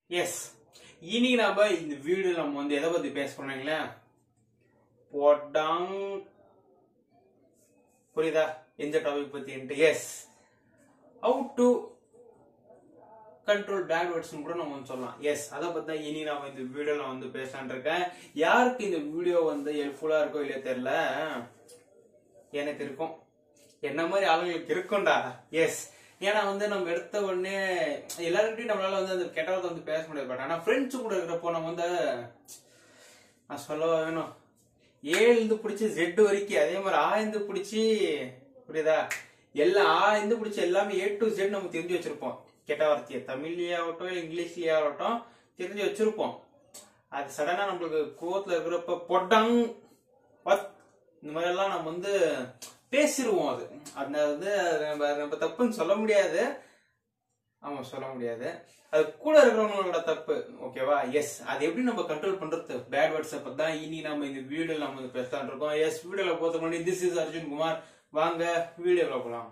S இனி நாம இந்த வீடியோ நம்ம வந்து எதை பத்தி பேச போறீங்களா போட்டாங் புரியுதா எந்த டாபிக் பத்தி yes how to control bad words கூட நம்ம வந்து சொல்லலாம் எஸ் அதை பத்தி தான் இனி நாம இந்த வீடியோல வந்து பேசலான் இருக்கேன் யாருக்கு இந்த வீடியோ வந்து ஹெல்ப்ஃபுல்லா இருக்கோ இல்லையோ தெரியல எனக்கு இருக்கும் என்ன மாதிரி ஆளுங்களுக்கு இருக்கும்டா எஸ் ஏன்னா வந்து நம்ம எடுத்த உடனே எல்லாருக்கிட்டையும் நம்மளால வந்து அந்த கெட்ட வார்த்தை வந்து பேச முடியாது பட் ஆனா ஃப்ரெண்ட்ஸ் கூட இருக்கிறப்போ நம்ம வந்து நான் சொல்ல வேணும் ஏழுந்து பிடிச்சி ஜெட் வரைக்கும் அதே மாதிரி ஆய்ந்து பிடிச்சி புரியுதா எல்லாம் ஆய்ந்து பிடிச்சி எல்லாமே ஏ டு ஜெட் நம்ம தெரிஞ்சு வச்சிருப்போம் கெட்ட வார்த்தையை தமிழ்லயே ஆகட்டும் இல்லை இங்கிலீஷ்லயே ஆகட்டும் தெரிஞ்சு வச்சிருப்போம் அது சடனா நம்மளுக்கு கோவத்துல இருக்கிறப்ப பொட்டங் பத் இந்த மாதிரி எல்லாம் நம்ம வந்து பேசிடுவோம் அது அந்த வந்து அது நம்ம நம்ம தப்புன்னு சொல்ல முடியாது ஆமா சொல்ல முடியாது அது கூட இருக்கிறவங்களோட தப்பு ஓகேவா எஸ் அது எப்படி நம்ம கண்ட்ரோல் பண்றது பேட் வேர்ட்ஸ் பத்தி தான் இனி நம்ம இந்த வீடியோல நம்ம வந்து பேசலாம்னு இருக்கோம் எஸ் வீடியோல போறது முன்னாடி திஸ் இஸ் அர்ஜுன் குமார் வாங்க வீடியோல போலாம்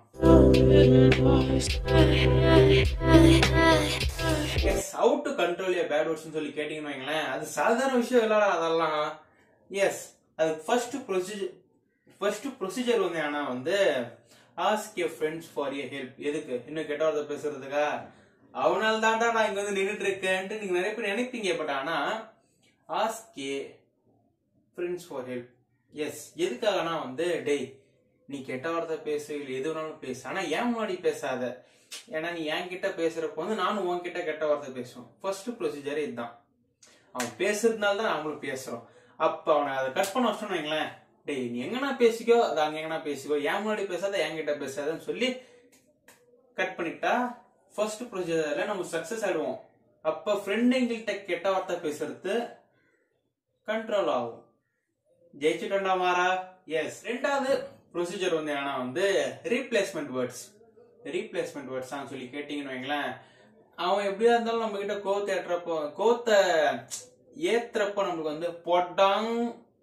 yes how to control a bad words சொல்லி கேட்டீங்கன்னு வைங்களேன் அது சாதாரண விஷயம் இல்லடா அதெல்லாம் எஸ் அது ஃபர்ஸ்ட் ப்ரொசீஜர் ஃபர்ஸ்ட் ப்ரொசீஜர் வந்து ஆனா வந்து ask a friends for a help எதுக்கு இன்னும் கெட்ட வார்த்தை பேசுறதுக்கா அவனால தான்டா நான் இங்க வந்து நின்றுட்டு இருக்கேன்ட்டு நீங்க நிறைய பேர் நினைப்பீங்க பட் ஆனா ask a friends for help yes எதுக்காகனா வந்து டேய் நீ கெட்ட வார்த்தை பேசு இல்லை எது வேணாலும் பேசு ஆனா ஏன் முன்னாடி பேசாத ஏன்னா நீ என் கிட்ட பேசுறப்ப வந்து நானும் உன்கிட்ட கெட்ட வார்த்தை பேசுவேன் ஃபர்ஸ்ட் ப்ரொசீஜரே இதுதான் அவன் பேசுறதுனால தான் நாங்களும் பேசுறோம் அப்ப அவனை அதை கட் பண்ண வச்சோம்னு வைங்களேன் டேய் நீ எங்கனா பேசிக்கோ அது அங்க எங்கனா பேசிக்கோ என் முன்னாடி பேசாத என்கிட்ட பேசாதன்னு சொல்லி கட் பண்ணிட்டா ஃபர்ஸ்ட் ப்ரொசீஜர்ல நம்ம சக்சஸ் ஆயிடுவோம் அப்ப ஃப்ரெண்டுங்கள்ட்ட கெட்ட வார்த்தை பேசுறது கண்ட்ரோல் ஆகும் ஜெயிச்சுட்டோண்டா மாறா எஸ் ரெண்டாவது ப்ரொசீஜர் வந்து என்னன்னா வந்து ரீப்ளேஸ்மெண்ட் வேர்ட்ஸ் ரீப்ளேஸ்மெண்ட் வேர்ட்ஸ் சொல்லி கேட்டீங்கன்னு வைங்களேன் அவன் எப்படியா இருந்தாலும் நம்ம கிட்ட கோத்த ஏற்றப்போ கோத்த ஏத்துறப்போ நம்மளுக்கு வந்து பொட்டாங்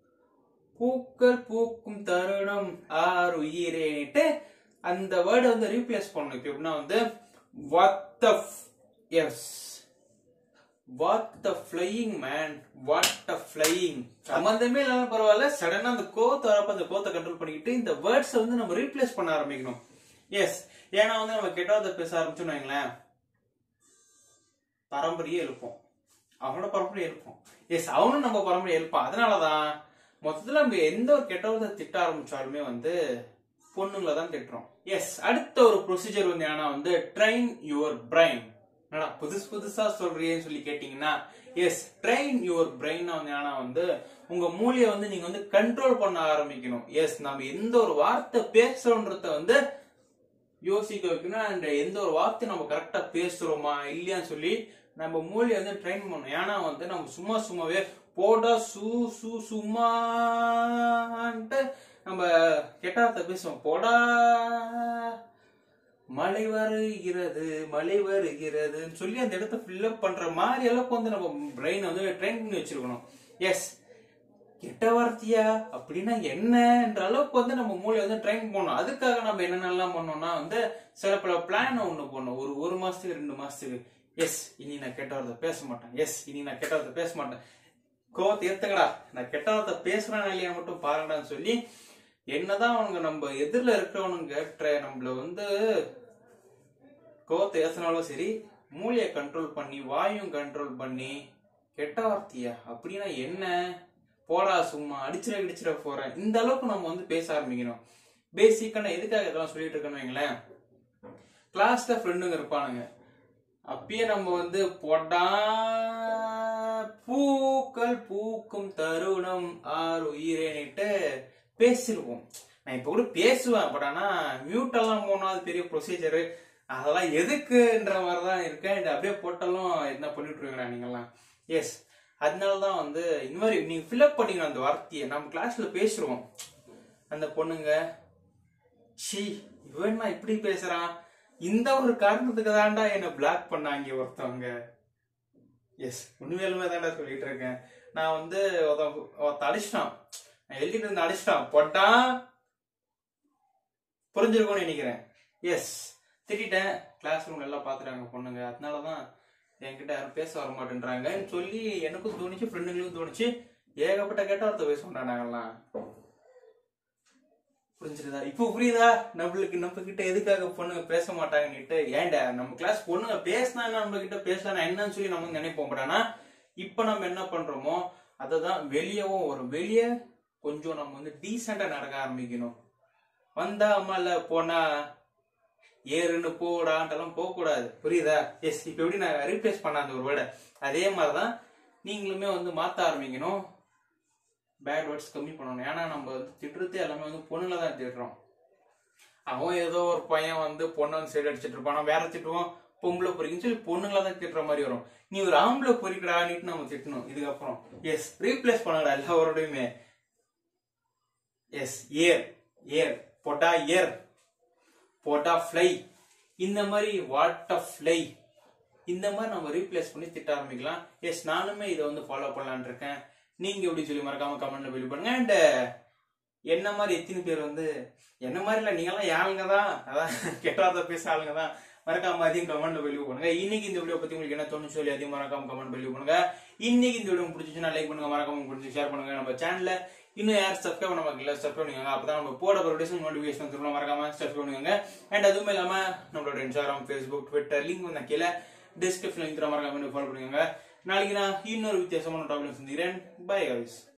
பூக்கள் பூக்கும் தருணம் ஆறு உயிரேன்ட்டு அந்த வேர்டை வந்து ரீப்ளேஸ் பண்ணணும் இப்போ எப்படின்னா வந்து what the yes what the flying man what the flying சம்பந்தமே இல்லாம பரவாயில்ல சடனா அந்த கோத்தை வரப்ப அந்த கோத்தை கண்ட்ரோல் பண்ணிக்கிட்டு இந்த வேர்ட்ஸை வந்து நம்ம ரீப்ளேஸ் பண்ண ஆரம்பிக்கணும் எஸ் ஏன்னா வந்து நம்ம கெட்டவாத பேச ஆரம்பிச்சோம்னு வைங்களேன் பரம்பரையே எழுப்போம் அவனோட பரம்பரையே எழுப்போம் எஸ் அவனும் நம்ம பரம்பரையை எழுப்பான் அதனாலதான் மொத்தத்துல நம்ம எந்த ஒரு கெட்டவதை திட்ட ஆரம்பிச்சாலுமே வந்து பொண்ணுங்களை தான் திட்டுறோம் எஸ் அடுத்த ஒரு ப்ரொசீஜர் வந்து என்னன்னா வந்து ட்ரைன் யுவர் பிரைன் என்னடா புதுசு புதுசா சொல்றியேன்னு சொல்லி கேட்டீங்கன்னா எஸ் ட்ரைன் யுவர் பிரெயின் வந்து என்னன்னா வந்து உங்க மூளையை வந்து நீங்க வந்து கண்ட்ரோல் பண்ண ஆரம்பிக்கணும் எஸ் நம்ம எந்த ஒரு வார்த்தை பேசுறோன்றத வந்து யோசிக்க வைக்கணும் அண்ட் எந்த ஒரு வார்த்தை நம்ம கரெக்டா பேசுறோமா இல்லையான்னு சொல்லி நம்ம மூளையை வந்து ட்ரைன் பண்ணணும் ஏன்னா வந்து நம்ம சும்மா சும்மாவே போடா சூ சூ சும்மான்ட்டு நம்ம கெட்டார்த்த பேசுவோம் போடா மழை வருகிறது மழை வருகிறதுன்னு சொல்லி அந்த இடத்த ஃபில்அப் பண்ற மாதிரி அளவுக்கு வந்து நம்ம பிரெயின் வந்து ட்ரெயின் பண்ணி வச்சிருக்கணும் எஸ் கெட்ட வார்த்தையா அப்படின்னா என்னன்ற அளவுக்கு வந்து நம்ம மூளை வந்து ட்ரெயின் பண்ணணும் அதுக்காக நம்ம என்னென்னலாம் பண்ணோம்னா வந்து சில பல பிளான் ஒண்ணு போடணும் ஒரு ஒரு மாசத்துக்கு ரெண்டு மாசத்துக்கு எஸ் இனி நான் கெட்ட வார்த்தை பேச மாட்டேன் எஸ் இனி நான் கெட்ட வார்த்தை பேச மாட்டேன் கோவத்தை ஏத்துக்கடா நான் கெட்ட வார்த்தை பேசுறேன் இல்லையா மட்டும் பாருங்கடான்னு சொல்லி என்னதான் அவனுங்க நம்ம எதிரில் இருக்கிறவனுங்க ட்ர- நம்மள வந்து கோவத்தை ஏசினாலும் சரி மூளையை கண்ட்ரோல் பண்ணி வாயும் கண்ட்ரோல் பண்ணி கெட்ட வார்த்தையா அப்படின்னா என்ன போடா சும்மா அடிச்சிட அடிச்சிட போறேன் இந்த அளவுக்கு நம்ம வந்து பேச ஆரம்பிக்கணும் பேசிக்கா நான் எதுக்காக இதெல்லாம் சொல்லிட்டு இருக்கேன்னு வைங்களேன் கிளாஸ்ல ஃப்ரெண்டுங்க இருப்பானுங்க அப்பயே நம்ம வந்து போடா பூக்கள் பூக்கும் தருணம் ஆறு உயிரேனிட்டு பேசிருவோம் நான் இப்ப கூட பேசுவேன் பட் ஆனா மியூட் எல்லாம் போனாது பெரிய ப்ரொசீஜர் அதெல்லாம் எதுக்குன்ற மாதிரி தான் இருக்கேன் இது அப்படியே போட்டாலும் என்ன பண்ணிட்டு இருக்கீங்களா நீங்கெல்லாம் எஸ் அதனாலதான் வந்து இந்த மாதிரி நீங்க ஃபில்அப் பண்ணிக்கணும் அந்த வார்த்தையை நம்ம கிளாஸ்ல பேசுறோம் அந்த பொண்ணுங்க ஷீ இவன் நான் இப்படி பேசுறான் இந்த ஒரு காரணத்துக்கு தான்டா என்ன பிளாக் பண்ணாங்க ஒருத்தவங்க எஸ் உண்மையிலுமே தான்டா சொல்லிட்டு இருக்கேன் நான் வந்து ஒருத்தன் ஒருத்தன் அடிச்சிட்டான் நான் எழுதிட்டு இருந்த அடிச்சிட்டான் போட்டான் புரிஞ்சிருக்கும்னு நினைக்கிறேன் எஸ் திட்டிட்டேன் கிளாஸ் ரூம்ல எல்லாம் பாத்துறாங்க பொண்ணுங்க அதனாலதான் என்கிட்ட யாரும் பேச வர மாட்டேன்றாங்கன்னு சொல்லி எனக்கும் தோணுச்சு ஃப்ரெண்டுங்களுக்கும் தோணுச்சு ஏகப்பட்ட கேட்ட ஒருத்த பேச மாட்டாங்கலாம் புரிஞ்சுருதா இப்போ புரியுதா நம்மளுக்கு நம்ம கிட்ட எதுக்காக பொண்ணுங்க பேச மாட்டாங்கன்னுட்டு ஏன்டா நம்ம கிளாஸ் பொண்ணுங்க பேசினா நம்ம கிட்ட பேசலாம் என்னன்னு சொல்லி நம்ம நினைப்போம் பட் ஆனா இப்போ நம்ம என்ன பண்றோமோ அதை தான் வெளியவும் வரும் வெளியே கொஞ்சம் நம்ம வந்து டீசெண்டா நடக்க ஆரம்பிக்கணும் வந்தா அம்மால போனா ஏறுன்னு போடான்ட்டெல்லாம் போக கூடாது புரியுதா எஸ் இப்ப எப்படி நான் ரீப்ளேஸ் பண்ண அந்த ஒரு வேர்டை அதே மாதிரிதான் நீங்களுமே வந்து மாத்த ஆரம்பிக்கணும் பேட் வேர்ட்ஸ் கம்மி பண்ணணும் ஏன்னா நம்ம வந்து திட்டுறது எல்லாமே வந்து பொண்ணுல தான் திட்டுறோம் அவன் ஏதோ ஒரு பையன் வந்து பொண்ணை வந்து சைடு அடிச்சிட்டு இருப்பான் வேற திட்டுவோம் பொம்பளை பொறிக்குன்னு சொல்லி பொண்ணுங்கள தான் திட்டுற மாதிரி வரும் நீ ஒரு ஆம்பளை பொறிக்கடான்னுட்டு நம்ம திட்டணும் இதுக்கப்புறம் எஸ் ரீப்ளேஸ் பண்ணடா எல்லாரோடையுமே எஸ் ஏர் ஏர் பொட்டா ஏர் போட்டா ஃப்ளை இந்த மாதிரி வாட் ஃப்ளை இந்த மாதிரி நம்ம ரீப்ளேஸ் பண்ணி திட்ட ஆரம்பிக்கலாம் எஸ் நானுமே இதை வந்து ஃபாலோ பண்ணலான்னு இருக்கேன் நீங்க எப்படி சொல்லி மறக்காம கமெண்ட்ல பில் பண்ணுங்க அண்ட் என்ன மாதிரி எத்தனை பேர் வந்து என்ன மாதிரி இல்ல நீங்களாம் யாருங்க தான் அதான் கெட்டாத பேச ஆளுங்க தான் மறக்காம அதையும் கமெண்ட் வெளியூ பண்ணுங்க இன்னைக்கு இந்த வீடியோ பத்தி உங்களுக்கு என்ன தோணுச்சு சொல்லி அதையும் மறக்காம கமெண்ட் வெளியூ பண்ணுங்க இன்னைக்கு இந்த வீடியோ உங்களுக்கு பிடிச்சிச்சுன்னா லைக் பண்ணுங்க மறக்காம பிடிச்சி ஷேர் பண்ணுங்க நம்ம சேனல்ல இன்னும் யார் சப்ஸ்கிரைப் பண்ண பார்க்கல சப்ஸ்கிரைப் பண்ணுங்க அப்பதான் நம்ம போட ப்ரொடியூஷன் நோட்டிஃபிகேஷன் திரும்ப மறக்காம சப்ஸ்கிரைப் பண்ணுங்க அண்ட் அதுவும் இல்லாம நம்மளோட இன்ஸ்டாகிராம் ஃபேஸ்புக் ட்விட்டர் லிங்க் வந்து கீழே டிஸ்கிரிப்ஷன் லிங்க் மறக்காம ஃபாலோ பண்ணுங்க நாளைக்கு நான் இன்னொரு வித்தியாசமான டாபிக் சந்திக்கிறேன் பை guys